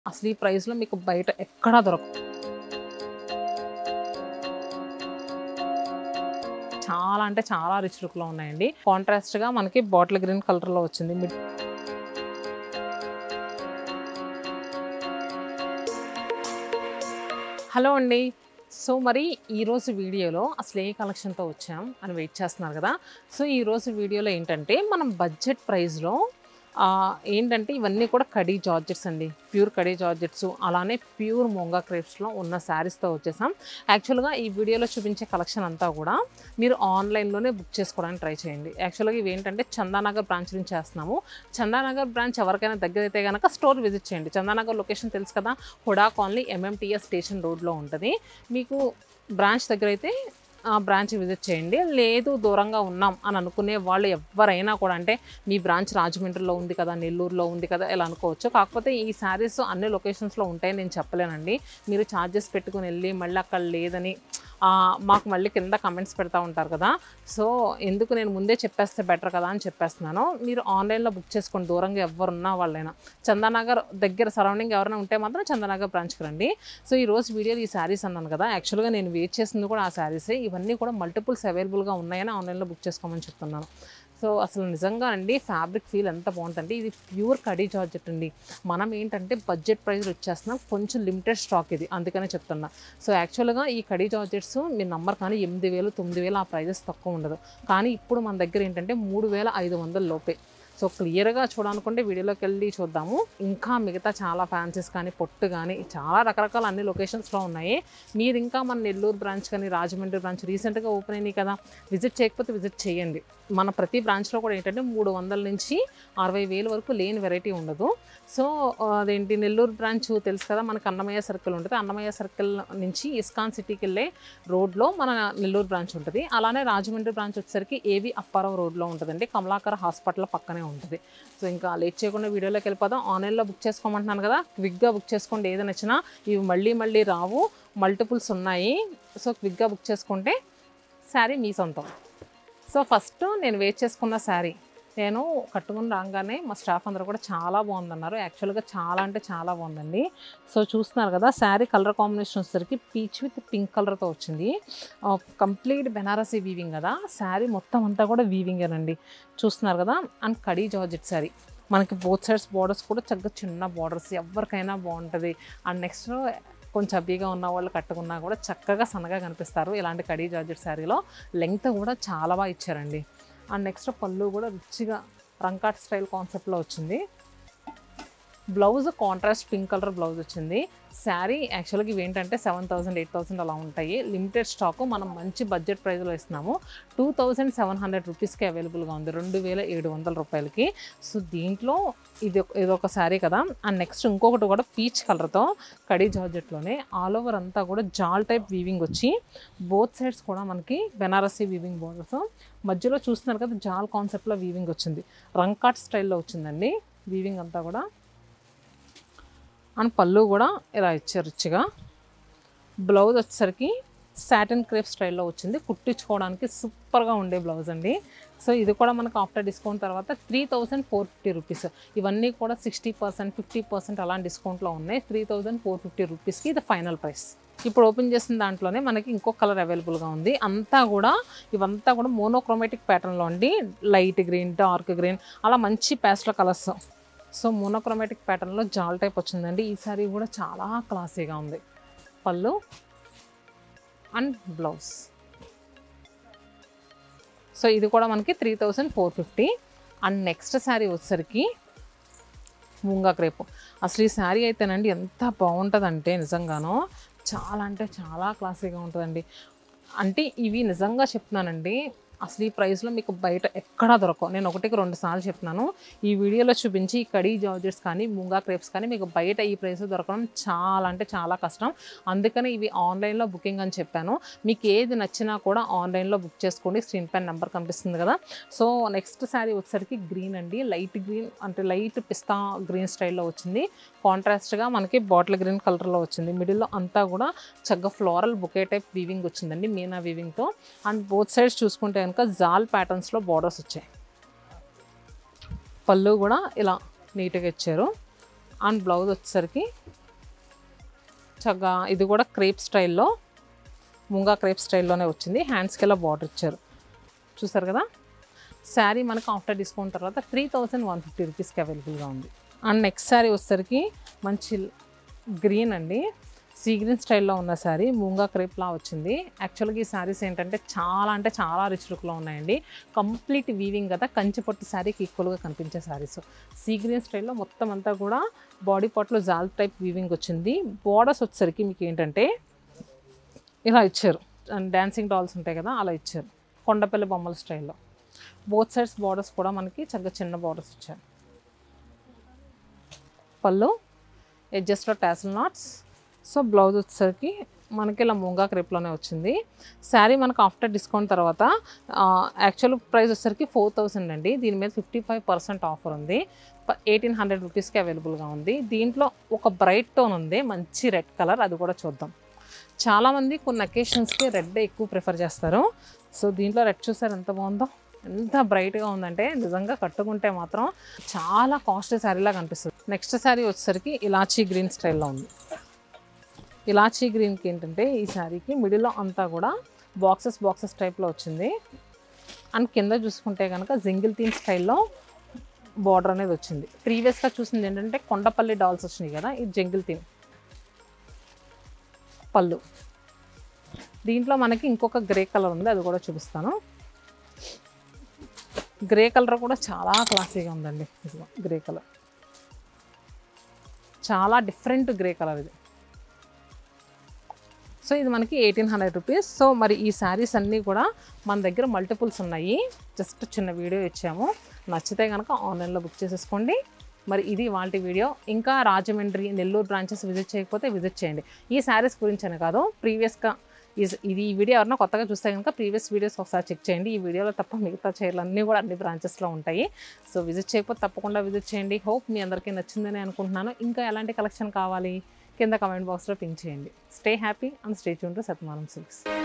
అసలు ఈ ప్రైస్లో మీకు బయట ఎక్కడా దొరకదు చాలా అంటే చాలా రిచ్ లుక్లో ఉన్నాయండి కాంట్రాస్ట్గా మనకి బాటిల్ గ్రీన్ కలర్లో వచ్చింది మిడ్ హలో అండి సో మరి ఈరోజు వీడియోలో అసలు ఏ కలెక్షన్తో వచ్చాం అని వెయిట్ చేస్తున్నారు కదా సో ఈరోజు వీడియోలో ఏంటంటే మనం బడ్జెట్ ప్రైస్లో ఆ, ఏంటంటే ఇవన్నీ కూడా కడీ జార్జెట్స్ అండి ప్యూర్ కడీ జార్జెట్స్ అలానే ప్యూర్ మొంగా క్రేప్స్లో ఉన్న శారీస్తో వచ్చేసాం యాక్చువల్గా ఈ వీడియోలో చూపించే కలెక్షన్ అంతా కూడా మీరు ఆన్లైన్లోనే బుక్ చేసుకోవడానికి ట్రై చేయండి యాక్చువల్గా ఇవి ఏంటంటే చందానగర్ బ్రాంచ్ నుంచి చేస్తున్నాము చందానగర్ బ్రాంచ్ ఎవరికైనా దగ్గర అయితే కనుక స్టోర్ విజిట్ చేయండి చందానగర్ లొకేషన్ తెలుసు కదా హుడా కాలనీ ఎంఎంటీఎస్ స్టేషన్ రోడ్లో ఉంటుంది మీకు బ్రాంచ్ దగ్గర అయితే ఆ బ్రాంచ్ విజిట్ చేయండి లేదు దూరంగా ఉన్నాం అని అనుకునే వాళ్ళు ఎవరైనా కూడా అంటే మీ బ్రాంచ్ రాజమండ్రిలో ఉంది కదా నెల్లూరులో ఉంది కదా ఇలా అనుకోవచ్చు కాకపోతే ఈ శారీస్ అన్ని లొకేషన్స్లో ఉంటాయని నేను చెప్పలేనండి మీరు ఛార్జెస్ పెట్టుకుని వెళ్ళి మళ్ళీ అక్కడ లేదని ఆ, మాకు మళ్ళీ కింద కమెంట్స్ పెడతా ఉంటారు కదా సో ఎందుకు నేను ముందే చెప్పేస్తే బెటర్ కదా అని చెప్పేస్తున్నాను మీరు ఆన్లైన్లో బుక్ చేసుకోండి దూరంగా ఎవరున్నా వాళ్ళైనా చందానగర్ దగ్గర సరౌండింగ్ ఎవరైనా ఉంటే మాత్రం చందానగర్ బ్రాంచ్కి రండి సో ఈ రోజు వీడియోలో ఈ శారీస్ అన్నాను కదా యాక్చువల్గా నేను వెయిట్ చేసింది కూడా ఆ శారీసే ఇవన్నీ కూడా మల్టిపుల్స్ అవైలబుల్గా ఉన్నాయని ఆన్లైన్లో బుక్ చేసుకోమని చెప్తున్నాను సో అసలు నిజంగా అండి ఫ్యాబ్రిక్ ఫీల్ ఎంత బాగుంటుంది ఇది ప్యూర్ కడీ జార్జెట్ అండి మనం ఏంటంటే బడ్జెట్ ప్రైస్ వచ్చేస్తున్నాం కొంచెం లిమిటెడ్ స్టాక్ ఇది అందుకనే చెప్తున్నా సో యాక్చువల్గా ఈ కడీ జార్జెట్స్ మీరు నంబర్ కానీ ఎనిమిది వేలు తొమ్మిది వేలు ఆ ప్రైజెస్ తక్కువ ఉండదు కానీ ఇప్పుడు మన దగ్గర ఏంటంటే మూడు వేల ఐదు వందల లోపే సో క్లియర్గా చూడాలనుకుంటే వీడియోలోకి వెళ్ళి చూద్దాము ఇంకా మిగతా చాలా ఫ్యాన్సీస్ కానీ పొట్టు కానీ చాలా రకరకాల అన్ని లొకేషన్స్లో ఉన్నాయి మీరు ఇంకా మన నెల్లూరు బ్రాంచ్ కానీ రాజమండ్రి బ్రాంచ్ రీసెంట్గా ఓపెన్ అయినాయి కదా విజిట్ చేయకపోతే విజిట్ చేయండి మన ప్రతి బ్రాంచ్లో కూడా ఏంటంటే మూడు వందల నుంచి అరవై వేలు వరకు లేని వెరైటీ ఉండదు సో ఆ, అదేంటి నెల్లూరు బ్రాంచ్ తెలుసు కదా మనకు అన్నమయ్య సర్కిల్ ఉంటుంది అన్నమయ్య సర్కిల్ నుంచి ఇస్కాన్ సిటీకి వెళ్ళే రోడ్లో మన నెల్లూరు బ్రాంచ్ ఉంటుంది అలానే రాజమండ్రి బ్రాంచ్ వచ్చేసరికి ఏవి అప్పారావు రోడ్లో ఉంటుందండి కమలాకర్ హాస్పిటల్ పక్కనే ఉంటుంది సో ఇంకా లేట్ చేయకుండా వీడియోలోకి వెళ్ళిపోదాం ఆన్లైన్లో బుక్ చేసుకోమంటున్నాను కదా క్విక్గా బుక్ చేసుకోండి ఏది నచ్చినా ఇవి మళ్ళీ మళ్ళీ రావు మల్టిపుల్స్ ఉన్నాయి సో క్విక్గా బుక్ చేసుకుంటే శారీ మీ సొంతం సో ఫస్ట్ నేను వెయిట్ చేసుకున్న శారీ నేను కట్టుకుని రాగానే మా స్టాఫ్ అందరూ కూడా చాలా బాగుందన్నారు యాక్చువల్గా చాలా అంటే చాలా బాగుందండి సో చూస్తున్నారు కదా శారీ కలర్ కాంబినేషన్ వచ్చేసరికి పీచ్ విత్ పింక్ కలర్తో వచ్చింది కంప్లీట్ బెనారసీ వీవింగ్ కదా శారీ మొత్తం అంతా కూడా వీవింగేనండి చూస్తున్నారు కదా అండ్ కడీ జార్జెట్ శారీ మనకి బోత్ సైడ్స్ బార్డర్స్ కూడా చక్కగా చిన్న బార్డర్స్ ఎవరికైనా బాగుంటుంది అండ్ నెక్స్ట్ కొంచెం అబ్బీగా ఉన్న వాళ్ళు కట్టుకున్నా కూడా చక్కగా సన్నగా కనిపిస్తారు ఇలాంటి కడీ జార్జెట్ శారీలో లెంగ్త్ కూడా చాలా బాగా ఇచ్చారండి అండ్ నెక్స్ట్ పళ్ళు కూడా రిచ్గా రంకాట్ స్టైల్ కాన్సెప్ట్లో వచ్చింది blouse contrast pink colour blouse వచ్చింది శారీ యాక్చువల్గా ఇవి ఏంటంటే సెవెన్ థౌసండ్ ఎయిట్ థౌసండ్ అలా ఉంటాయి లిమిటెడ్ స్టాక్ మనం మంచి బడ్జెట్ ప్రైస్లో ఇస్తున్నాము టూ థౌసండ్ సెవెన్ హండ్రెడ్ రూపీస్కి అవైలబుల్గా ఉంది రెండు వేల ఏడు వందల రూపాయలకి సో దీంట్లో ఇది ఒక- ఇది ఒక శారీ కదా అండ్ నెక్స్ట్ ఇంకొకటి కూడా పీచ్ కలర్తో కడీ జార్జెట్లోనే ఆల్ ఓవర్ అంతా కూడా జాల్ టైప్ వీవింగ్ వచ్చి బోత్ సైడ్స్ కూడా మనకి బెనారసీ వీవింగ్ బోర్డర్స్ మధ్యలో చూస్తున్నారు కదా జాల్ కాన్సెప్ట్లో వీవింగ్ వచ్చింది రంకాట్ స్టైల్లో వచ్చిందండి వీవింగ్ అంతా కూడా అండ్ పళ్ళు కూడా ఇలా ఇచ్చారు రిచ్గా బ్లౌజ్ వచ్చేసరికి సాటిన్ క్రేప్ స్టైల్లో వచ్చింది కుట్టించుకోవడానికి సూపర్గా ఉండే బ్లౌజ్ అండి సో ఇది కూడా మనకు ఆఫ్టర్ డిస్కౌంట్ తర్వాత three thousand four fifty rupees ఇవన్నీ కూడా సిక్స్టీ పర్సెంట్ ఫిఫ్టీ పర్సెంట్ అలాంటి డిస్కౌంట్లో ఉన్నాయి త్రీ థౌజండ్ ఫోర్ ఫిఫ్టీ రూపీస్కి ఇది ఫైనల్ ప్రైస్ ఇప్పుడు ఓపెన్ చేసిన దాంట్లోనే మనకి ఇంకో కలర్ అవైలబుల్గా ఉంది అంతా కూడా ఇవంతా కూడా మోనోక్రోమాటిక్ ప్యాటర్న్లో అండి లైట్ గ్రీన్ డార్క్ గ్రీన్ అలా మంచి ప్యాస్టల్ కలర్స్ సో మోనోక్రోమాటిక్ ప్యాటర్న్లో జాల్ టైప్ వచ్చిందండి ఈ సారీ కూడా చాలా క్లాసీగా ఉంది పళ్ళు అండ్ బ్లౌజ్ సో ఇది కూడా మనకి three thousand four fifty and next sari వచ్చేసరికి ముంగా క్రేపు అసలు ఈ శారీ అయితేనండి ఎంత బాగుంటుందంటే నిజంగానో చాలా అంటే చాలా క్లాసీగా ఉంటుందండి అంటే ఇవి నిజంగా చెప్తున్నానండి అసలు ఈ ప్రైస్లో మీకు బయట ఎక్కడా దొరకవు నేను ఒకటికి రెండు సార్లు చెప్తున్నాను ఈ వీడియోలో చూపించి ఈ కడీ జార్జెట్స్ కానీ ముంగా క్రేప్స్ కానీ మీకు బయట ఈ ప్రైస్ దొరకడం చాలా అంటే చాలా కష్టం అందుకని ఇవి ఆన్లైన్లో బుకింగ్ అని చెప్పాను మీకు ఏది నచ్చినా కూడా ఆన్లైన్లో బుక్ చేసుకోండి స్క్రీన్ పైన నెంబర్ కనిపిస్తుంది కదా సో నెక్స్ట్ శారీ వచ్చేసరికి గ్రీన్ అండి లైట్ గ్రీన్ అంటే లైట్ పిస్తా గ్రీన్ స్టైల్లో వచ్చింది కాంట్రాస్ట్గా మనకి బాటిల్ గ్రీన్ కలర్లో వచ్చింది మిడిల్లో అంతా కూడా చక్కగా ఫ్లోరల్ బుకే టైప్ వీవింగ్ వచ్చిందండి మీనా వీవింగ్తో అండ్ బోత్ సైడ్స్ చూసుకుంటే కనుక జాల్ ప్యాటర్న్స్లో బార్డర్స్ వచ్చాయి పళ్ళు కూడా ఇలా నీట్గా ఇచ్చారు అండ్ బ్లౌజ్ వచ్చేసరికి చక్కగా ఇది కూడా క్రేప్ స్టైల్లో ముంగా క్రేప్ స్టైల్లోనే వచ్చింది హ్యాండ్స్కి ఇలా బార్డర్ ఇచ్చారు చూసారు కదా శారీ మనకు ఆఫ్టర్ డిస్కౌంట్ తర్వాత త్రీ థౌజండ్ వన్ ఫిఫ్టీ రూపీస్కి అవైలబుల్గా ఉంది అండ్ నెక్స్ట్ శారీ వచ్చేసరికి మంచి గ్రీన్ అండి సీ గ్రీన్ స్టైల్లో ఉన్న శారీ మూంగా క్రేప్లా వచ్చింది యాక్చువల్గా ఈ శారీస్ ఏంటంటే చాలా అంటే చాలా రిచ్ లుక్లో ఉన్నాయండి కంప్లీట్ వీవింగ్ కదా కంచి పట్టు శారీకి ఈక్వల్గా కనిపించే శారీస్ సీ గ్రీన్ స్టైల్లో మొత్తం అంతా కూడా బాడీ పార్ట్లో జాల్ టైప్ వీవింగ్ వచ్చింది బోర్డర్స్ వచ్చేసరికి మీకు ఏంటంటే ఇలా ఇచ్చారు అండ్ డ్యాన్సింగ్ డాల్స్ ఉంటాయి కదా అలా ఇచ్చారు కొండపల్లి బొమ్మల స్టైల్లో బోత్ సైడ్స్ బార్డర్స్ కూడా మనకి చక్కగా చిన్న బార్డర్స్ ఇచ్చారు పళ్ళు ఎడ్జస్ట్లో టాసిల్ నాట్స్ సో బ్లౌజ్ వచ్చేసరికి మనకి ఇలా ముంగా క్రేప్లోనే వచ్చింది శారీ మనకు ఆఫ్టర్ డిస్కౌంట్ తర్వాత యాక్చువల్ ప్రైస్ వచ్చేసరికి ఫోర్ థౌసండ్ అండి దీని మీద ఫిఫ్టీ ఫైవ్ పర్సెంట్ ఆఫర్ ఉంది ఎయిటీన్ హండ్రెడ్ రూపీస్కి అవైలబుల్గా ఉంది దీంట్లో ఒక బ్రైట్ టోన్ ఉంది మంచి రెడ్ కలర్ అది కూడా చూద్దాం చాలామంది కొన్ని అకేషన్స్కి రెడ్ ఎక్కువ ప్రిఫర్ చేస్తారు సో దీంట్లో రెడ్ చూసారు ఎంత బాగుందో ఎంత బ్రైట్గా ఉందంటే నిజంగా కట్టుకుంటే మాత్రం చాలా కాస్ట్లీ శారీలా కనిపిస్తుంది నెక్స్ట్ శారీ వచ్చేసరికి ఇలాచీ గ్రీన్ స్టైల్లో ఉంది ఇలాచీ గ్రీన్కి ఏంటంటే ఈ శారీకి మిడిల్లో అంతా కూడా బాక్సెస్ బాక్సెస్ టైప్లో వచ్చింది అండ్ కింద చూసుకుంటే కనుక జింగిల్ థీమ్ స్టైల్లో బార్డర్ అనేది వచ్చింది ప్రీవియస్గా చూసింది ఏంటంటే కొండపల్లి డాల్స్ వచ్చినాయి కదా ఇది జంగిల్ థీమ్ పళ్ళు దీంట్లో మనకి ఇంకొక గ్రే కలర్ ఉంది అది కూడా చూపిస్తాను గ్రే కలర్ కూడా చాలా క్లాసీగా ఉందండి ఇదిగో గ్రే కలర్ చాలా డిఫరెంట్ గ్రే కలర్ ఇది సో ఇది మనకి ఎయిటీన్ హండ్రెడ్ రూపీస్ సో మరి ఈ శారీస్ అన్నీ కూడా మన దగ్గర మల్టిపుల్స్ ఉన్నాయి జస్ట్ చిన్న వీడియో ఇచ్చాము నచ్చితే కనుక ఆన్లైన్లో బుక్ చేసేసుకోండి మరి ఇది వాళ్ళ వీడియో ఇంకా రాజమండ్రి నెల్లూరు బ్రాంచెస్ విజిట్ చేయకపోతే విజిట్ చేయండి ఈ శారీస్ గురించి అని కాదు ప్రీవియస్గా ఇది ఈ వీడియో ఎవరైనా కొత్తగా చూస్తే కనుక ప్రీవియస్ వీడియోస్ ఒకసారి చెక్ చేయండి ఈ వీడియోలో తప్ప మిగతా చైర్లు అన్నీ కూడా అన్ని బ్రాంచెస్లో ఉంటాయి సో విజిట్ చేయకపోతే తప్పకుండా విజిట్ చేయండి హోప్ మీ అందరికీ నచ్చిందని అనుకుంటున్నాను ఇంకా ఎలాంటి కలెక్షన్ కావాలి కింద కమెంట్ బాక్స్లో పింక్ చేయండి stay happy and stay tune to సత్మానం సిల్క్స్